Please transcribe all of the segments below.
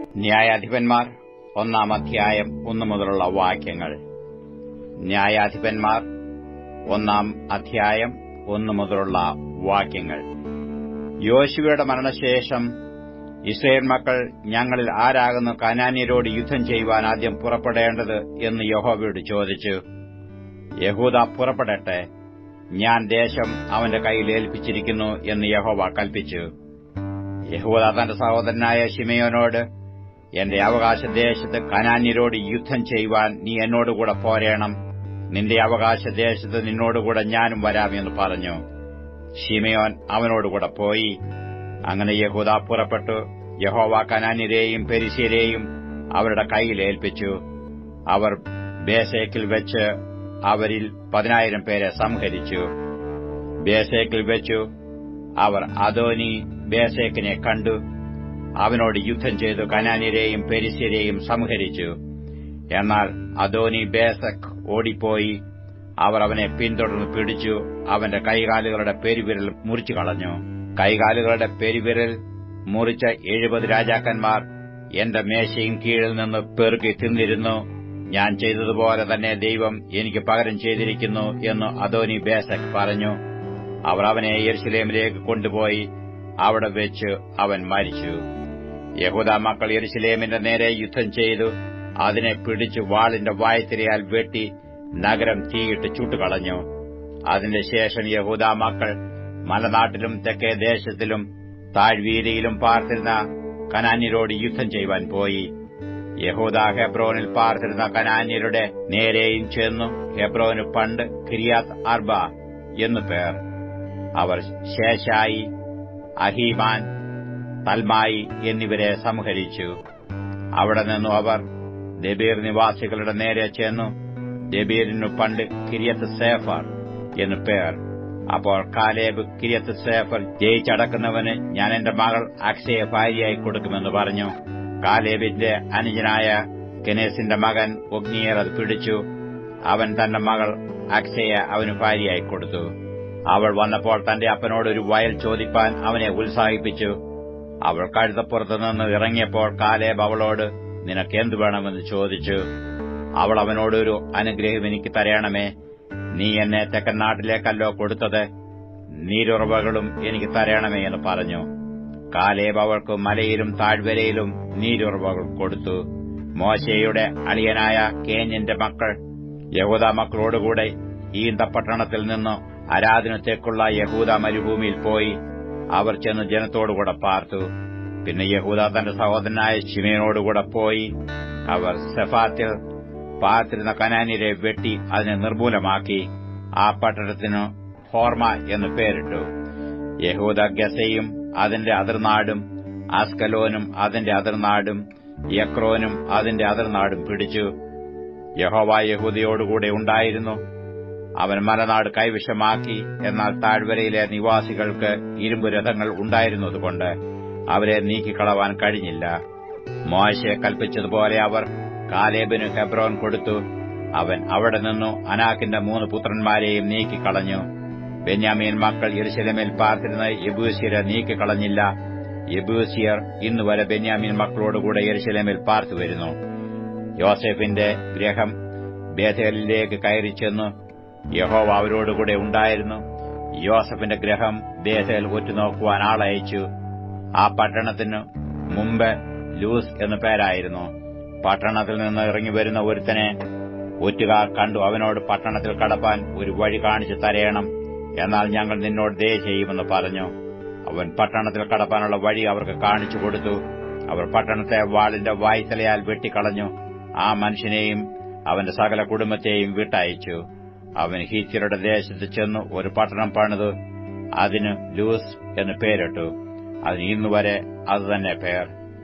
ന്യായാധിപന്മാർ ഒന്നാം അധ്യായം ഒന്നു മുതലുള്ള വാക്യങ്ങൾ ന്യായാധിപന്മാർ ഒന്നാം അധ്യായം ഒന്നു മുതലുള്ള വാക്യങ്ങൾ യോശുവയുടെ മരണശേഷം ഇസ്രയേൽ മക്കൾ ഞങ്ങളിൽ ആരാകുന്നു കനാന്യരോട് യുദ്ധം ചെയ്യുവാൻ ആദ്യം പുറപ്പെടേണ്ടത് എന്ന് യഹോവയോട് ചോദിച്ചു യഹൂദ പുറപ്പെടട്ടെ ഞാൻ ദേശം അവന്റെ കയ്യിൽ ഏൽപ്പിച്ചിരിക്കുന്നു എന്ന് യഹോവ കൽപ്പിച്ചു യഹൂദ തന്റെ സഹോദരനായ ശിമയോനോട് എന്റെ അവകാശദേശത്ത് കനാന്യരോട് യുദ്ധം ചെയ്യുവാൻ നീ എന്നോടുകൂടെ പോരേണം നിന്റെ അവകാശദേശത്ത് നിന്നോടുകൂടെ ഞാനും വരാമെന്ന് പറഞ്ഞു ഷിമയോൻ അവനോടുകൂടെ പോയി അങ്ങനെ യഹൂദ പുറപ്പെട്ടു യഹോവ കനാന്യരെയും പെരിശിയരെയും അവരുടെ കയ്യിൽ ഏൽപ്പിച്ചു അവർ ബേസേക്കിൽ വെച്ച് അവരിൽ പതിനായിരം പേരെ സംഹരിച്ചു ബേസേക്കിൽ വെച്ചു അവർ അദോനി ബേസേക്കിനെ കണ്ടു അവനോട് യുദ്ധം ചെയ്തു കനാന്യരെയും പെരിസ്യരെയും സംഹരിച്ചു എന്നാൽ അദോനി ബേസക് ഓടിപ്പോയി അവർ അവനെ പിന്തുടർന്ന് പിടിച്ചു അവന്റെ കൈകാലുകളുടെ പെരുവിരൽ മുറിച്ചു കളഞ്ഞു കൈകാലുകളുടെ പെരുവിരൽ മുറിച്ച എഴുപത് രാജാക്കന്മാർ എന്റെ മേശയും കീഴിൽ നിന്ന് പെറുക്കി തിന്നിരുന്നു ഞാൻ ചെയ്തതുപോലെ തന്നെ ദൈവം എനിക്ക് പകരം ചെയ്തിരിക്കുന്നു എന്ന് അദോനി ബേസക് പറഞ്ഞു അവർ അവനെ യെരുസലേമിലേക്ക് കൊണ്ടുപോയി അവിടെ വെച്ച് അവൻ മരിച്ചു യഹൂദ മക്കൾ യെരുസലേമിന്റെ നേരെ യുദ്ധം ചെയ്തു അതിനെ പിടിച്ചു വാളിന്റെ വായത്തിരയാൽ വെട്ടി നഗരം തീയിട്ട് ചുട്ടുകളഞ്ഞു അതിന്റെ ശേഷം യഹൂദ മക്കൾ മലനാട്ടിലും തെക്കേ ദേശത്തിലും താഴ്വീതിയിലും പാർത്തിരുന്ന കനാന്യരോട് യുദ്ധം ചെയ്യുവാൻ പോയി യഹൂദ ഹെബ്രോനിൽ പാർത്തിരുന്ന കനാന്യരുടെ നേരെയും ചെന്നു ഹെബ്രോന് പണ്ട് കിരിയാത്ത് അർബ എന്നു പേർ അവർ ശേഷായി അഹീമാൻ തൽമായി എന്നിവരെ സംഹരിച്ചു അവിടെ നിന്നു അവർ ദബീർ നിവാസികളുടെ നേരെ ചെന്നു ദബീറിനു പണ്ട് കിരിയത്ത് സേഫർ എന്നു പേർ അപ്പോൾ കാലേബ് കിരിയത്ത് സേഫർ ജയിച്ചടക്കുന്നവന് ഞാൻ എന്റെ മകൾ അക്ഷയെ ഭാര്യയായി കൊടുക്കുമെന്ന് പറഞ്ഞു കാലേബിന്റെ അനുജനായ കെനേസിന്റെ മകൻ ഒഗ്നിയർ അത് പിടിച്ചു അവൻ തന്റെ മകൾ അക്ഷയെ അവന് ഭാര്യയായി കൊടുത്തു അവൾ വന്നപ്പോൾ തന്റെ അപ്പനോട് ഒരു വയൽ ചോദിപ്പാൻ അവനെ ഉത്സാഹിപ്പിച്ചു അവൾ കഴുതപ്പുറത്തു നിന്ന് ഇറങ്ങിയപ്പോൾ കാലേബ് അവളോട് നിനക്ക് എന്തു വേണമെന്ന് ചോദിച്ചു അവൾ അവനോടൊരു അനുഗ്രഹം എനിക്ക് തരയണമേ നീ എന്നെ തെക്കൻ നാട്ടിലേക്കല്ലോ കൊടുത്തത് നീരുറവകളും എനിക്ക് തരയണമേ എന്ന് പറഞ്ഞു കാലേബ് അവൾക്ക് മലയിലും താഴ്വരയിലും നീരുറവകൾ കൊടുത്തു മോശയുടെ അളിയനായ കേഞ്ഞിന്റെ മക്കൾ യഹൂദ മക്കളോടുകൂടെ ഈന്തപ്പട്ടണത്തിൽ നിന്ന് ആരാധനത്തേക്കുള്ള യഹൂദ മരുഭൂമിയിൽ പോയി അവർ ചെന്ന് ജനത്തോടുകൂടെ പാർത്തു പിന്നെ യഹൂദ തന്റെ സഹോദരനായ ശിമയോടുകൂടെ പോയി അവർ സെഫാത്തിൽ പാർത്തിരുന്ന കനാനിരെ വെട്ടി അതിനെ നിർമൂലമാക്കി ആ പട്ടണത്തിന് ഹോർമ എന്ന് പേരിട്ടു യഹൂദ ഗസയും അതിന്റെ അതിർനാടും ആസ്കലോനും അതിന്റെ അതിർനാടും യക്രോനും അതിന്റെ അതിർനാടും പിടിച്ചു യഹോവ യഹൂദയോടുകൂടെ ഉണ്ടായിരുന്നു അവൻ മലനാട് കൈവശമാക്കി എന്നാൽ താഴ്വരയിലെ നിവാസികൾക്ക് ഇരുമ്പു രഥങ്ങൾ ഉണ്ടായിരുന്നതുകൊണ്ട് അവരെ നീക്കിക്കളവാൻ കഴിഞ്ഞില്ല മോശയെ കൽപ്പിച്ചതുപോലെ അവർ കാലേബിന് ഹെബ്രോൻ കൊടുത്തു അവൻ അവിടെ നിന്നു അനാക്കിന്റെ മൂന്ന് പുത്രന്മാരെയും നീക്കിക്കളഞ്ഞു ബെന്യാമീൻ മക്കൾ യെരുശലമിൽ പാർത്തിരുന്ന യബൂസിയരെ നീക്കിക്കളഞ്ഞില്ല യബൂസിയർ ഇന്നുവരെ ബെന്യാമീൻ മക്കളോടുകൂടെ യെരുശലമിൽ പാർത്തുവരുന്നു യോസെഫിന്റെ ഗ്രഹം ബേഥേലിലേക്ക് കയറി ചെന്നു യഹോവ അവരോടുകൂടെ ഉണ്ടായിരുന്നു യോസഫിന്റെ ഗ്രഹം ബേഥേൽ ഒറ്റുനോക്കുവാൻ ആളയച്ചു ആ പട്ടണത്തിന് മുമ്പ് ലൂസ് എന്നു പേരായിരുന്നു പട്ടണത്തിൽ നിന്ന് ഇറങ്ങിവരുന്ന ഒരുത്തനെ ഒറ്റുകാർ കണ്ടു അവനോട് പട്ടണത്തിൽ കടപ്പാൻ ഒരു വഴി കാണിച്ചു തരയണം എന്നാൽ ഞങ്ങൾ നിന്നോട് ദയ ചെയ്യുമെന്ന് പറഞ്ഞു അവൻ പട്ടണത്തിൽ കടപ്പാനുള്ള വഴി അവർക്ക് കാണിച്ചു കൊടുത്തു അവർ പട്ടണത്തെ വാളിന്റെ വായ്ത്തലയാൽ വെട്ടിക്കളഞ്ഞു ആ മനുഷ്യനെയും അവന്റെ സകല കുടുംബത്തെയും വിട്ടയച്ചു അവൻ ഹീത്യരുടെ ദേശത്ത് ചെന്നു ഒരു പട്ടണം പണിതു അതിന് ലൂസ് എന്ന് പേരിട്ടു അതിന് ഇന്നുവരെ അതുതന്നെ പേർ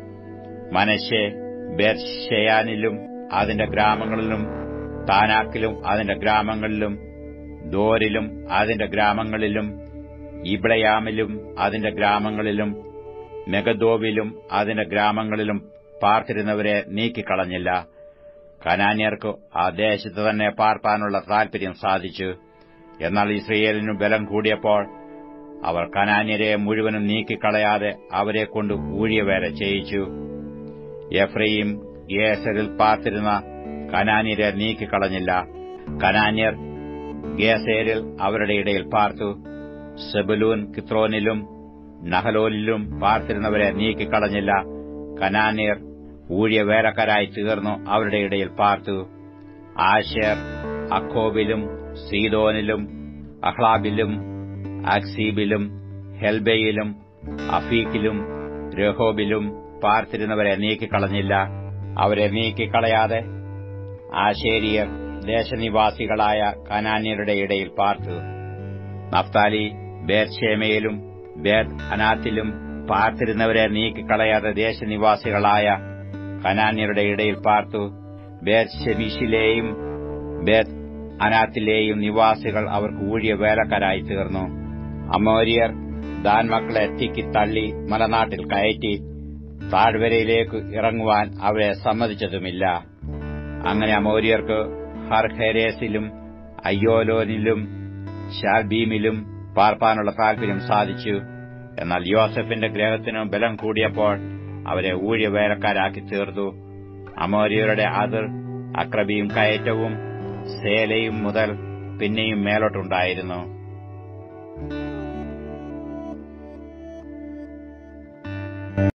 മനശ്ശെ ബെർഷയാനിലും അതിന്റെ ഗ്രാമങ്ങളിലും താനാക്കിലും അതിന്റെ ഗ്രാമങ്ങളിലും ദോരിലും അതിന്റെ ഗ്രാമങ്ങളിലും ഇബ്ളയാമിലും അതിന്റെ ഗ്രാമങ്ങളിലും മെഗദോവിലും അതിന്റെ ഗ്രാമങ്ങളിലും പാർത്തിരുന്നവരെ നീക്കിക്കളഞ്ഞില്ല കനാന്യർക്ക് ആ ദേശത്ത് തന്നെ പാർപ്പാനുള്ള താൽപര്യം സാധിച്ചു എന്നാൽ ഇസ്രയേലിനു ബലം കൂടിയപ്പോൾ അവർ കനാന്യരെ മുഴുവനും നീക്കിക്കളയാതെ അവരെക്കൊണ്ട് ഊഴിയവേല ചെയ്യിച്ചു എഫ്രയും ഗേസരിൽ പാർത്തിരുന്ന കനാന്യരെ നീക്കിക്കളഞ്ഞില്ല കനാന്യർ ഗേസേരിൽ അവരുടെ ഇടയിൽ പാർത്തു സെബുലൂൻ കിത്രോനിലും നഹലോലിലും പാർത്തിരുന്നവരെ നീക്കിക്കളഞ്ഞില്ല കനാന്യർ ഊഴിയ വേലക്കാരായി തീർന്നു അവരുടെ ഇടയിൽ പാർത്തു ആശേർ അഖോബിലും സീദോനിലും അഹ്ലാബിലും അക്സീബിലും ഹെൽബയിലും അഫീക്കിലും രഹോബിലും പാർത്തിരുന്നവരെ നീക്കിക്കളഞ്ഞില്ല അവരെ നീക്കിക്കളയാതെ ആശേരിയർ ദേശനിവാസികളായ കനാന്യരുടെ ഇടയിൽ പാർത്തു നഫ്താലി ബേർഷേമയിലും ബേത് അനാത്തിലും പാർത്തിരുന്നവരെ നീക്കിക്കളയാതെ ദേശനിവാസികളായ കനാന്യരുടെ ഇടയിൽ പാർത്തു ബേത് ഷെമീഷിലെയും ബേത് അനാത്തിലെയും നിവാസികൾ അവർക്ക് ഊഴിയ വേലക്കാരായി തീർന്നു അമോരിയർ ദാൻ മക്കളെ തിക്കി തള്ളി മലനാട്ടിൽ കയറ്റി താഴ്വരയിലേക്ക് ഇറങ്ങുവാൻ അവരെ സമ്മതിച്ചതുമില്ല അങ്ങനെ അമോരിയർക്ക് ഹർഹേരേസിലും അയ്യോലോനിലും ഷാൽബീമിലും പാർപ്പാനുള്ള താൽപര്യം സാധിച്ചു എന്നാൽ യോസഫിന്റെ ഗ്രഹത്തിനു ബലം കൂടിയപ്പോൾ അവരെ ഊഴിയ വേലക്കാരാക്കി തീർത്തു അമോരിയരുടെ അതിർ അക്രബിയും കയറ്റവും സേലയും മുതൽ പിന്നെയും മേലോട്ടുണ്ടായിരുന്നു